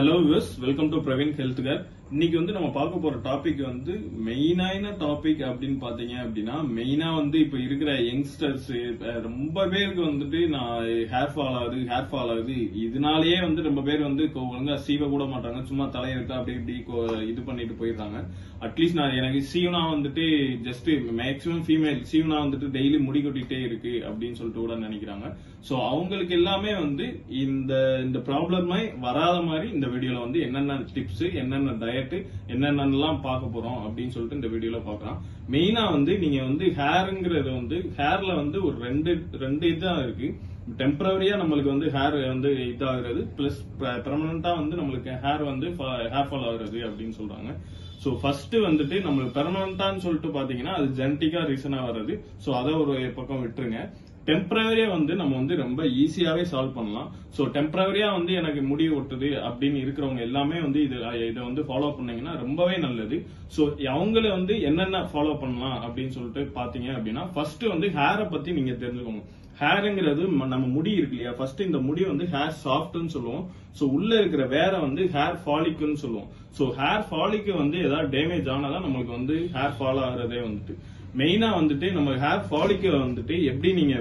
hello views welcome to Praveen health care இன்னைக்கு வந்து நம்ம பார்க்க போற டாபிக் வந்து மெயினான டாபிக் அப்படின்னு பாத்தீங்க அப்படின்னா மெயினா வந்து இப்ப இருக்கிற யங்ஸ்டர்ஸ் ரொம்ப பேருக்கு வந்துட்டு நான் ஹேர் ஃபால் ஆகுது ஹேர் ஃபால் ஆகுது இதனாலேயே வந்து ரொம்ப பேர் வந்து கொ- ஒழுங்கா சீவ கூட மாட்டாங்க சும்மா தலையெடுத்து அப்படி இப்படி கொ- இது பண்ணிட்டு போயிடுறாங்க அட்லீஸ்ட் நான் எனக்கு சீவனா வந்துட்டு ஜஸ்ட் மேக்ஸிமம் ஃபீமேல் சீவனா வந்துட்டு டெய்லி முடி கொட்டிட்டே இருக்கு அப்படின்னு சொல்லிட்டு கூட நினைக்கிறாங்க சோ அவங்களுக்கு எல்லாமே வந்து இந்த இந்த ப்ராப்ளமே வராத மாதிரி இந்த வீடியோல வந்து என்னென்ன டிப்ஸ் என்னென்ன டயட் என்னென்னலாம் பார்க்க போறோம் அப்படின்னு சொல்லிட்டு இந்த வீடியோல பார்க்கலாம் மெயினா வந்து நீங்க வந்து ஹேருங்கிறது வந்து ஹேர்ல வந்து ஒரு ரெண்டு ரெண்டு இதா இருக்கு டெம்பரரியா நம்மளுக்கு வந்து ஹேர் வந்து இதாகிறது பிளஸ் பெர்மனண்டா வந்து நம்மளுக்கு ஹேர் வந்து ஹேர் ஃபால் ஆகுறது அப்படின்னு சொல்றாங்க சோ ஃபர்ஸ்ட் வந்துட்டு நம்மளுக்கு பெர்மனண்டான்னு சொல்லிட்டு பாத்தீங்கன்னா அது ஜெனட்டிக்கா ரீசனா வர்றது சோ அதை ஒரு பக்கம் விட்டுருங்க டெம்பரரியா வந்து நம்ம வந்து ரொம்ப ஈஸியாவே சால்வ் பண்ணலாம் சோ டெம்பரரியா வந்து எனக்கு முடி ஒட்டுது அப்படின்னு இருக்கிறவங்க எல்லாமே வந்து இது இதை வந்து ஃபாலோ பண்ணீங்கன்னா ரொம்பவே நல்லது சோ அவங்கள வந்து என்னென்ன ஃபாலோ பண்ணலாம் அப்படின்னு சொல்லிட்டு பாத்தீங்க அப்படின்னா ஃபர்ஸ்ட் வந்து ஹேரை பத்தி நீங்க தெரிஞ்சுக்கோங்க ஹேருங்கிறது ம- நம்ம முடி இருக்கு இல்லையா ஃபர்ஸ்ட் இந்த முடி வந்து ஹேர் சாஃப்ட்னு சொல்லுவோம் சோ உள்ள இருக்கிற வேற வந்து ஹேர் ஃபாலிக்குன்னு சொல்லுவோம் சோ ஹேர் ஃபாலிக்கு வந்து ஏதாவது டேமேஜ் ஆனாதான் நம்மளுக்கு வந்து ஹேர் ஃபால் ஆகுறதே வந்துட்டு மெயினா வந்துட்டு நம்ம ஹேர் ஃபாலிக்கு வந்துட்டு எப்படி நீங்க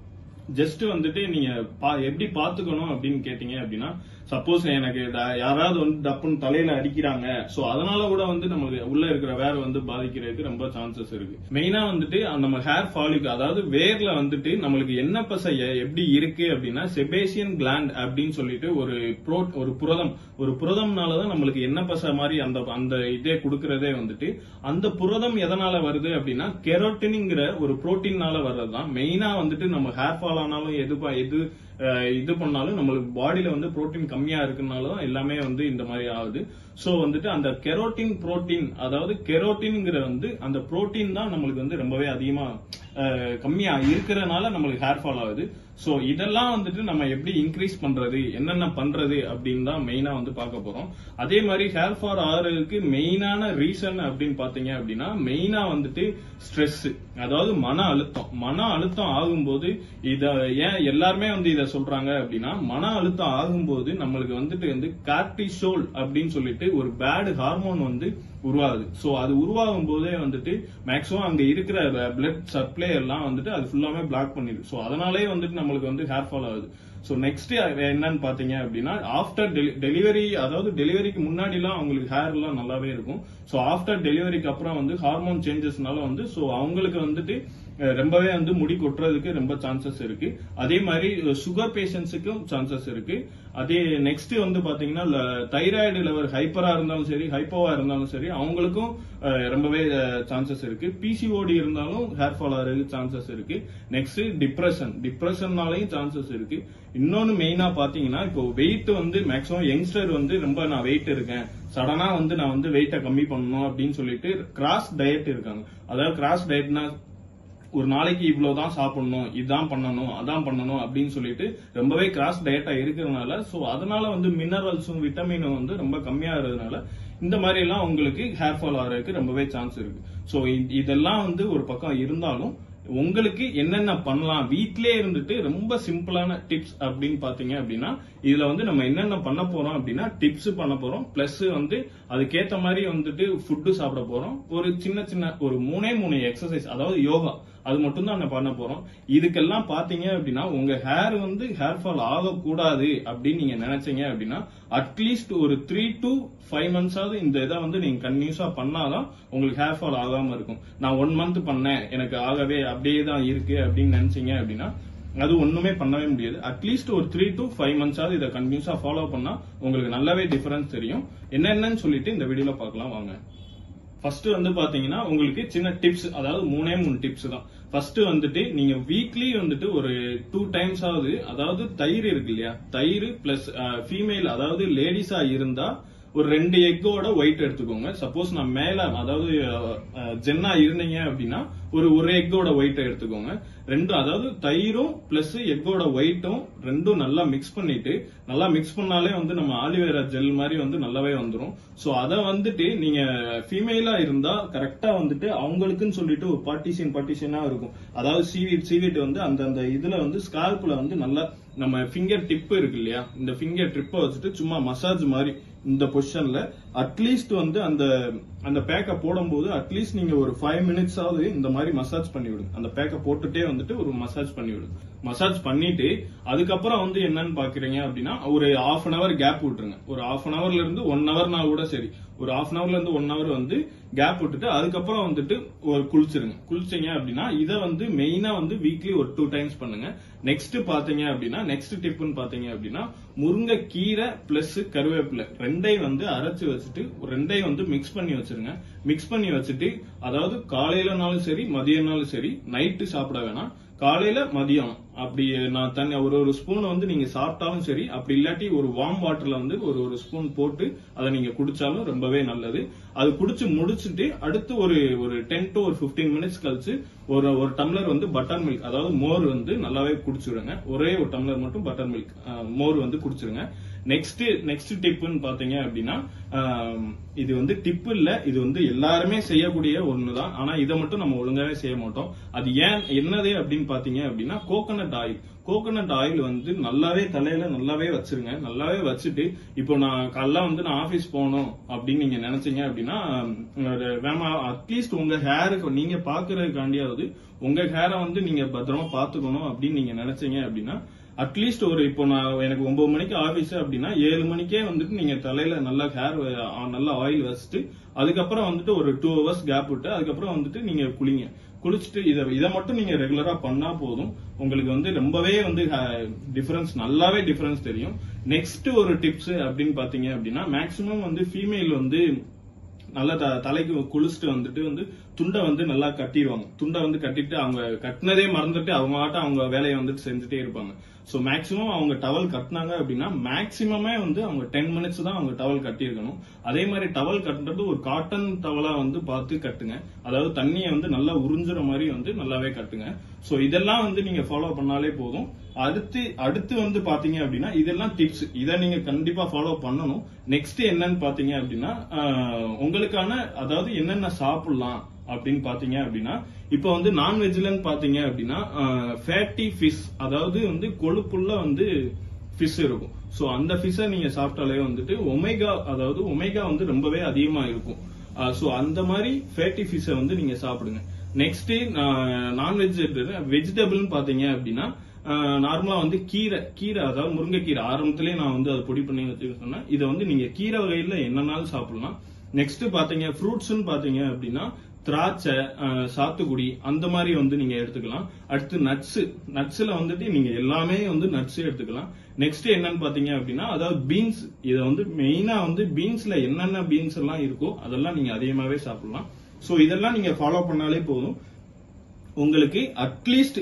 ஜஸ்ட் வந்துட்டு நீங்க பா- எப்படி பாத்துக்கணும் அப்படின்னு கேட்டீங்க அப்படின்னா சப்போஸ் எனக்கு ட- யாராவது வந்து டப்புன்னு தலையில அடிக்கிறாங்க சோ அதனால கூட வந்து நமக்கு உள்ள இருக்கிற வேர் வந்து பாதிக்கிறதுக்கு ரொம்ப சான்சஸ் இருக்கு மெயினா வந்துட்டு அந்த நம்ம ஹேர் ஃபாலிக் அதாவது வேர்ல வந்துட்டு நம்மளுக்கு என்ன பசை எ- எப்படி இருக்கு அப்படின்னா செபேசியன் கிளாண்ட் அப்படின்னு சொல்லிட்டு ஒரு ப்ரோ ஒரு புரதம் ஒரு புரதம்னாலதான் நம்மளுக்கு என்ன பசை மாதிரி அந்த அந்த இதே கொடுக்கறதே வந்துட்டு அந்த புரதம் எதனால வருது அப்படின்னா கெரோட்டின்ங்கிற ஒரு புரோட்டீன்னால வர்றதுதான் மெயினா வந்துட்டு நம்ம ஹேர் ஃபால் ஆனாலும் எது ப- எது அஹ், இது பண்ணாலும் நம்மளுக்கு பாடியில வந்து புரோட்டீன் கம்மியா இருக்குனால தான் எல்லாமே வந்து இந்த மாதிரி ஆகுது சோ வந்துட்டு அந்த கெரோட்டின் புரோட்டீன் அதாவது கெரோட்டின்ங்கிற வந்து அந்த புரோட்டீன் தான் நம்மளுக்கு வந்து ரொம்பவே அதிகமா அஹ், கம்மியா இருக்கிறனால நம்மளுக்கு ஹேர் ஃபால் ஆகுது சோ இதெல்லாம் வந்துட்டு நம்ம எப்படி இன்க்ரீஸ் பண்றது என்னென்ன பண்றது அப்படின்னு தான் மெயினா வந்து பார்க்க போறோம் அதே மாதிரி ஹேர் ஃபால் ஆகுறதுக்கு மெயினான ரீசன் அப்படின்னு பாத்தீங்க அப்படின்னா மெயினா வந்துட்டு ஸ்ட்ரெஸ் அதாவது மன அழுத்தம் மன அழுத்தம் ஆகும்போது இத ஏன் எல்லாருமே வந்து இத சொல்றாங்க அப்படின்னா மன அழுத்தம் ஆகும்போது நம்மளுக்கு வந்துட்டு வந்து கார்டிசோல் அப்படின்னு சொல்லிட்டு ஒரு பேட் ஹார்மோன் வந்து உருவாகுது சோ அது உருவாகும் போதே வந்துட்டு மேக்ஸிமம் அங்க இருக்கிற பிளட் சப்ளை எல்லாம் வந்துட்டு அது ஃபுல்லாமே பிளாக் பண்ணிடுது சோ அதனாலே வந்துட்டு நம்மளுக்கு வந்து ஹேர் ஃபால் ஆகுது சோ நெக்ஸ்ட் என்னன்னு பாத்தீங்க அப்படின்னா ஆஃப்டர் டெலிவரி அதாவது டெலிவரிக்கு முன்னாடி எல்லாம் அவங்களுக்கு ஹேர் எல்லாம் நல்லாவே இருக்கும் சோ ஆஃப்டர் டெலிவரிக்கு அப்புறம் வந்து ஹார்மோன் சேஞ்சஸ்னால வந்து சோ அவங்களுக்கு வந்துட்டு அஹ், ரொம்பவே வந்து முடி கொட்டுறதுக்கு ரொம்ப சான்சஸ் இருக்கு அதே மாதிரி சுகர் பேஷண்ட்ஸுக்கும் சான்சஸ் இருக்கு அதே நெக்ஸ்ட் வந்து பாத்தீங்கன்னா தைராய்டு லெவல் ஹைப்பரா இருந்தாலும் சரி ஹைப்போவா இருந்தாலும் சரி அவங்களுக்கும் அஹ், ரொம்பவே சான்சஸ் இருக்கு பிசிஓடி இருந்தாலும் ஹேர் ஃபால் ஆகிறதுக்கு சான்சஸ் இருக்கு நெக்ஸ்ட் டிப்ரெஷன் டிப்ரெஷன்னாலையும் சான்சஸ் இருக்கு இன்னொன்னு மெயினா பாத்தீங்கன்னா இப்போ வெயிட் வந்து மேக்ஸிமம் யங்ஸ்டர் வந்து ரொம்ப நான் வெயிட் இருக்கேன் சடனா வந்து நான் வந்து வெயிட்டை கம்மி பண்ணணும் அப்படின்னு சொல்லிட்டு கிராஸ் டயட் இருக்காங்க அதாவது கிராஸ் டயட்னா ஒரு நாளைக்கு இவ்வளவுதான் சாப்பிடணும் இதான் பண்ணணும் அதான் பண்ணணும் அப்படின்னு சொல்லிட்டு ரொம்பவே கிராஸ் டயட்டா இருக்கிறதுனால சோ அதனால வந்து மினரல்ஸும் விட்டமினும் வந்து ரொம்ப கம்மியா இருக்கிறதுனால இந்த மாதிரி எல்லாம் உங்களுக்கு ஹேர் ஃபால் ஆகிறதுக்கு ரொம்பவே சான்ஸ் இருக்கு சோ இதெல்லாம் வந்து ஒரு பக்கம் இருந்தாலும் உங்களுக்கு என்னென்ன பண்ணலாம் வீட்டிலே இருந்துட்டு ரொம்ப சிம்பிளான டிப்ஸ் அப்படின்னு பாத்தீங்க அப்படின்னா இதுல வந்து நம்ம என்னென்ன பண்ண போறோம் அப்படின்னா டிப்ஸ் பண்ண போறோம் பிளஸ் வந்து அதுக்கேத்த மாதிரி வந்துட்டு ஃபுட்டு சாப்பிட போறோம் ஒரு சின்ன சின்ன ஒரு மூணே மூணு எக்ஸசைஸ் அதாவது யோகா அது மட்டும் தான் நம்ம பண்ண போறோம் இதுக்கெல்லாம் பாத்தீங்க அப்படின்னா உங்க ஹேர் வந்து ஹேர் ஃபால் ஆகக்கூடாது அப்படின்னு நீங்க நினைச்சீங்க அப்படின்னா அட்லீஸ்ட் ஒரு த்ரீ டு ஃபைவ் மந்த்ஸாவது இந்த இதை வந்து நீங்க கன்டினியூஸா பண்ணாதான் உங்களுக்கு ஹேர் ஃபால் ஆகாம இருக்கும் நான் ஒன் மந்த் பண்ணேன் எனக்கு ஆகவே அப்படியே தான் இருக்கு அப்படின்னு நினைச்சீங்க அப்படின்னா அது ஒண்ணுமே பண்ணவே முடியாது அட்லீஸ்ட் ஒரு த்ரீ டு ஃபைவ் மந்த்ஸாவது இதை கண்டினியூஸா ஃபாலோ பண்ணா உங்களுக்கு நல்லாவே டிஃபரன்ஸ் தெரியும் என்னென்னன்னு சொல்லிட்டு இந்த வீடியோல பார்க்கலாம் வாங்க ஃபர்ஸ்ட் வந்து பாத்தீங்கன்னா உங்களுக்கு சின்ன டிப்ஸ் அதாவது மூணே மூணு டிப்ஸ் தான் ஃபர்ஸ்ட் வந்துட்டு நீங்க வீக்லி வந்துட்டு ஒரு டூ டைம்ஸ் ஆகுது அதாவது தயிர் இருக்கு இல்லையா தயிர் பிளஸ் ஃபீமேல் அதாவது லேடிஸா இருந்தா ஒரு ரெண்டு எக்கோட ஒயிட் எடுத்துக்கோங்க சப்போஸ் நான் மேல அதாவது ஜென்னா இருந்தீங்க அப்படின்னா ஒரு ஒரு எக்கோட ஒயிட் எடுத்துக்கோங்க ரெண்டும் அதாவது தயிரும் பிளஸ் எக்கோட ஒயிட்டும் ரெண்டும் நல்லா மிக்ஸ் பண்ணிட்டு நல்லா மிக்ஸ் பண்ணாலே வந்து நம்ம ஆலிவேரா ஜெல் மாதிரி வந்து நல்லாவே வந்துரும் சோ அத வந்துட்டு நீங்க ஃபீமேலா இருந்தா கரெக்டா வந்துட்டு அவங்களுக்குன்னு சொல்லிட்டு ஒரு பார்ட்டிஷன் பார்ட்டிஷனா இருக்கும் அதாவது சீவிட் சீவிட் வந்து அந்த அந்த இதுல வந்து ஸ்கால்ப்ல வந்து நல்லா நம்ம ஃபிங்கர் டிப் இருக்கு இல்லையா இந்த ஃபிங்கர் டிப்பை வச்சுட்டு சும்மா மசாஜ் மாதிரி இந்த பொசிஷன்ல அட்லீஸ்ட் வந்து அந்த அந்த பேக்கை போடும்போது அட்லீஸ்ட் நீங்க ஒரு ஃபைவ் மினிட்ஸ் ஆவது இந்த மாதிரி மசாஜ் பண்ணி விடுங்க அந்த பேக்கை போட்டுட்டே வந்துட்டு ஒரு மசாஜ் பண்ணி விடுங்க மசாஜ் பண்ணிட்டு அதுக்கப்புறம் வந்து என்னன்னு பாக்குறீங்க அப்படின்னா ஒரு half அன் அவர் கேப் விட்டுருங்க ஒரு half அன் அவர்ல இருந்து ஒன் ஹவர்னா கூட சரி ஒரு half அன் அவர்ல இருந்து ஒன் ஹவர் வந்து கேப் விட்டுட்டு அதுக்கப்புறம் வந்துட்டு ஒரு குளிச்சிருங்க குளிச்சீங்க அப்படின்னா இதை வந்து மெயினா வந்து வீக்லி ஒரு டூ டைம்ஸ் பண்ணுங்க நெக்ஸ்ட் பாத்தீங்க அப்படின்னா நெக்ஸ்ட் டிப்னு பாத்தீங்க அப்படின்னா முருங்கை கீரை பிளஸ் கருவேப்பிலை ரெண்டையும் வந்து அரைச்சு வச்சுட்டு ரெண்டையும் வந்து மிக்ஸ் பண்ணி வச்சிருங்க மிக்ஸ் பண்ணி வச்சுட்டு அதாவது காலையிலனாலும் சரி மதியம்னாலும் சரி நைட்டு சாப்பிட வேணாம் காலையில மதியம் அப்படி நான் தண்ணி ஒரு ஒரு ஸ்பூன் வந்து நீங்க சாப்பிட்டாலும் சரி அப்படி இல்லாட்டி ஒரு வார்ம் வாட்டர்ல வந்து ஒரு ஒரு ஸ்பூன் போட்டு அதை நீங்க குடிச்சாலும் ரொம்பவே நல்லது அது குடிச்சு முடிச்சுட்டு அடுத்து ஒரு ஒரு டென் டு ஒரு 15 மினிட்ஸ் கழிச்சு ஒரு ஒரு டம்ளர் வந்து பட்டர் மில்க் அதாவது மோர் வந்து நல்லாவே குடிச்சிடுங்க ஒரே ஒரு டம்ளர் மட்டும் பட்டர் மில்க் மோர் வந்து குடிச்சிருங்க நெக்ஸ்ட் நெக்ஸ்ட் டிப்னு பாத்தீங்க அப்படின்னா ஆம், இது வந்து டிப் இல்ல இது வந்து எல்லாருமே செய்யக்கூடிய ஒண்ணுதான் ஆனா இதை மட்டும் நம்ம ஒழுங்காவே செய்ய மாட்டோம் அது ஏன் என்னது அப்படின்னு பாத்தீங்க அப்படின்னா கோகனட் ஆயில் கோகனட் ஆயில் வந்து நல்லாவே தலையில நல்லாவே வச்சிருங்க நல்லாவே வச்சுட்டு இப்போ நான் காலைல வந்து நான் ஆபீஸ் போகணும் அப்படின்னு நீங்க நினைச்சீங்க அப்படின்னா ஒரு வேமா அட்லீஸ்ட் உங்க ஹேருக்கு நீங்க பாக்குறதுக்காண்டியாவது உங்க ஹேரை வந்து நீங்க பத்திரமா பாத்துக்கணும் அப்படின்னு நீங்க நினைச்சீங்க அப்படின்னா அட்லீஸ்ட் ஒரு இப்போ நான் எனக்கு ஒன்பது மணிக்கு ஆபீஸ் அப்படின்னா ஏழு மணிக்கே வந்துட்டு நீங்க தலையில நல்லா ஹேர் நல்லா ஆயில் வச்சுட்டு அதுக்கப்புறம் வந்துட்டு ஒரு டூ ஹவர்ஸ் கேப் விட்டு அதுக்கப்புறம் வந்துட்டு நீங்க குளிங்க குளிச்சுட்டு இதை இதை மட்டும் நீங்க ரெகுலரா பண்ணா போதும் உங்களுக்கு வந்து ரொம்பவே வந்து டிஃபரன்ஸ் நல்லாவே டிஃபரன்ஸ் தெரியும் நெக்ஸ்ட் ஒரு டிப்ஸ் அப்படின்னு பாத்தீங்க அப்படின்னா மேக்சிமம் வந்து ஃபீமேல் வந்து நல்லா த- தலைக்கு குளிச்சுட்டு வந்துட்டு வந்து துண்டை வந்து நல்லா கட்டிடுவாங்க துண்டை வந்து கட்டிட்டு அவங்க கட்டினதே மறந்துட்டு அவங்க ஆட்டம் அவங்க வேலையை வந்துட்டு செஞ்சுட்டே இருப்பாங்க சோ மேக்சிமம் அவங்க டவல் கட்டினாங்க அப்படின்னா மேக்சிமமே வந்து அவங்க டென் மினிட்ஸ் தான் அவங்க டவல் கட்டியிருக்கணும் அதே மாதிரி டவல் கட்டுறது ஒரு காட்டன் டவலா வந்து பார்த்து கட்டுங்க அதாவது தண்ணியை வந்து நல்லா உறிஞ்சுற மாதிரி வந்து நல்லாவே கட்டுங்க சோ இதெல்லாம் வந்து நீங்க ஃபாலோ பண்ணாலே போதும் அடுத்து அடுத்து வந்து பாத்தீங்க அப்படின்னா இதெல்லாம் டிப்ஸ் இதை நீங்க கண்டிப்பா ஃபாலோ பண்ணணும் நெக்ஸ்ட் என்னன்னு பாத்தீங்க அப்படின்னா ஆஹ், உங்களுக்கான அதாவது என்னென்ன சாப்பிடலாம் அப்படின்னு பாத்தீங்க அப்படின்னா இப்போ வந்து நான்வெஜ்லன்னு பாத்தீங்க அப்படின்னா ஃபேட்டி ஃபிஷ் அதாவது வந்து கொழுப்புள்ள வந்து ஃபிஷ் இருக்கும் சோ அந்த ஃபிஷ்ஷை நீங்க சாப்பிட்டாலே வந்துட்டு ஒமேகா அதாவது ஒமேகா வந்து ரொம்பவே அதிகமா இருக்கும் சோ அந்த மாதிரி ஃபேட்டி ஃபிஷ்ஷை வந்து நீங்க சாப்பிடுங்க நெக்ஸ்ட் நான்வெஜ் வெஜிடபிள்னு பாத்தீங்க அப்படின்னா நார்மலா வந்து கீரை கீரை அதாவது முருங்கைக்கீரை ஆரம்பத்திலேயே நான் வந்து அதை பொடி பண்ணி வச்சுக்க சொன்னேன் இதை வந்து நீங்க கீரை வகையில என்னன்னாலும் சாப்பிடலாம் நெக்ஸ்ட் பாத்தீங்க ஃப்ரூட்ஸ்னு பாத்தீங்க அப்படின்னா திராட்சை அஹ், சாத்துக்குடி அந்த மாதிரி வந்து நீங்க எடுத்துக்கலாம் அடுத்து நட்ஸ் நட்ஸ்ல வந்துட்டு நீங்க எல்லாமே வந்து நட்ஸ் எடுத்துக்கலாம் நெக்ஸ்ட் என்னன்னு பாத்தீங்க அப்படின்னா அதாவது பீன்ஸ் இதை வந்து மெயினா வந்து பீன்ஸ்ல என்னென்ன பீன்ஸ் எல்லாம் இருக்கோ அதெல்லாம் நீங்க அதிகமாவே சாப்பிடலாம் சோ இதெல்லாம் நீங்க ஃபாலோ பண்ணாலே போதும் உங்களுக்கு அட்லீஸ்ட்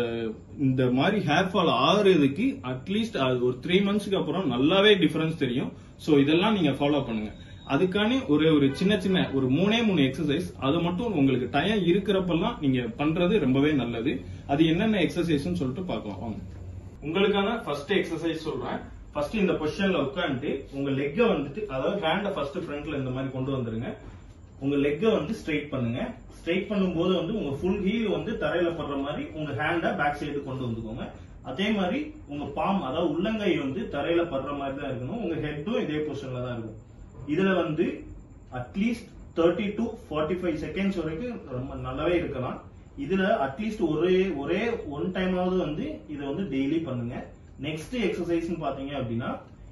இந்த மாதிரி ஹேர் ஃபால் ஆகுறதுக்கு அட்லீஸ்ட் அது ஒரு த்ரீ மந்த்ஸ்க்கு அப்புறம் நல்லாவே டிஃபரன்ஸ் தெரியும் சோ இதெல்லாம் நீங்க ஃபாலோ பண்ணுங்க அதுக்கான ஒரு ஒரு சின்ன சின்ன ஒரு மூணே மூணு எக்ஸசைஸ் அது மட்டும் உங்களுக்கு டைம் இருக்கிறப்பெல்லாம் நீங்க பண்றது ரொம்பவே நல்லது அது என்னென்ன எக்ஸசைஸ்னு சொல்லிட்டு பார்க்கலாம் வாங்க உங்களுக்கான ஃபர்ஸ்ட் எக்ஸசைஸ் சொல்றேன் ஃபர்ஸ்ட் இந்த பொசிஷன்ல உட்காந்துட்டு உங்க லெக்க வந்துட்டு அதாவது ஹேண்ட ஃபர்ஸ்ட் ஃப்ரண்ட்ல இந்த மாதிரி கொண்டு வந்துருங்க உங்க லெக்க வந்து ஸ்ட்ரைட் பண்ணுங்க ஸ்ட்ரைட் பண்ணும்போது வந்து உங்க ஃபுல் ஹீல் வந்து தரையில படுற மாதிரி உங்க ஹேண்ட பேக் சைடு கொண்டு வந்துக்கோங்க அதே மாதிரி உங்க பாம் அதாவது உள்ளங்கை வந்து தரையில படுற மாதிரி தான் இருக்கணும் உங்க ஹெட்டும் இதே பொசிஷன்ல தான் இருக்கும் இதுல வந்து at least thirty to forty five seconds வரைக்கும் ரொம்ப நல்லாவே இருக்கலாம் இதுல அட்லீஸ்ட் ஒரே ஒரே ஒன் டைமாவது வந்து இதை வந்து டெய்லி பண்ணுங்க நெக்ஸ்ட் எக்ஸசைஸ்னு பாத்தீங்க அப்படின்னா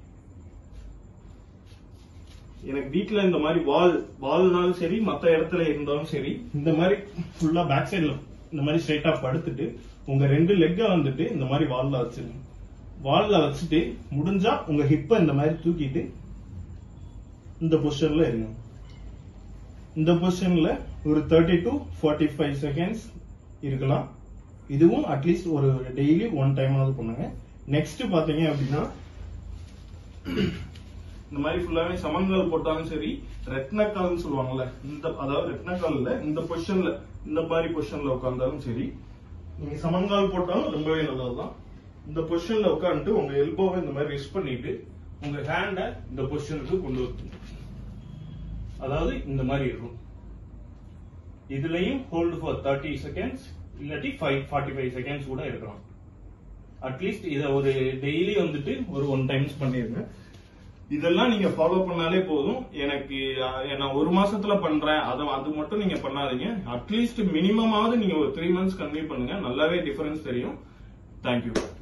எனக்கு வீட்ல இந்த மாதிரி வால் வால்னாலும் சரி மத்த இடத்துல இருந்தாலும் சரி இந்த மாதிரி ஃபுல்லா பேக் சைடுல இந்த மாதிரி ஸ்ட்ரைட்டா படுத்துட்டு உங்க ரெண்டு லெக்க வந்துட்டு இந்த மாதிரி வால்ல வச்சிருங்க வால்ல வச்சுட்டு முடிஞ்சா உங்க ஹிப்ப இந்த மாதிரி தூக்கிட்டு இந்த பொசிஷன்ல இருங்க இந்த பொசிஷன்ல ஒரு thirty to forty five seconds இருக்கலாம் இதுவும் அட்லீஸ்ட் ஒரு டெய்லி ஒன் டைம் ஆகுது பண்ணுங்க நெக்ஸ்ட் பாத்தீங்க அப்படின்னா இந்த மாதிரி ஃபுல்லாவே சமங்கால் போட்டாலும் சரி ரெட்னக்கால்னு சொல்லுவாங்கல்ல இந்த அதாவது ரெட்னக்கால்ல இந்த பொசிஷன்ல இந்த மாதிரி பொசிஷன்ல உட்கார்ந்தாலும் சரி நீங்க சமங்கால் போட்டாலும் ரொம்பவே நல்லதுதான் இந்த பொசிஷன்ல உட்காந்துட்டு உங்க எல்போவை இந்த மாதிரி ரெஸ்ட் பண்ணிட்டு உங்க ஹேண்ட இந்த பொசிஷனுக்கு கொண்டு வரணும் அதாவது இந்த மாதிரி இருக்கும் இதுலயும் ஹோல்டு ஃபார் தேர்ட்டி செகண்ட்ஸ் இல்லாட்டி ஃபைவ் ஃபார்ட்டி ஃபைவ் செகண்ட்ஸ் கூட இருக்கலாம் அட்லீஸ்ட் இத ஒரு டெய்லி வந்துட்டு ஒரு ஒன் டைம்ஸ் பண்ணிருங்க இதெல்லாம் நீங்க ஃபாலோ பண்ணாலே போதும் எனக்கு அஹ், நான் ஒரு மாசத்துல பண்றேன் அதை அது மட்டும் நீங்க பண்ணாதீங்க அட்லீஸ்ட் மினிமமாவது நீங்க ஒரு த்ரீ மந்த்ஸ் கன்டினியூ பண்ணுங்க நல்லாவே டிஃபரன்ஸ் தெரியும் தேங்க்யூ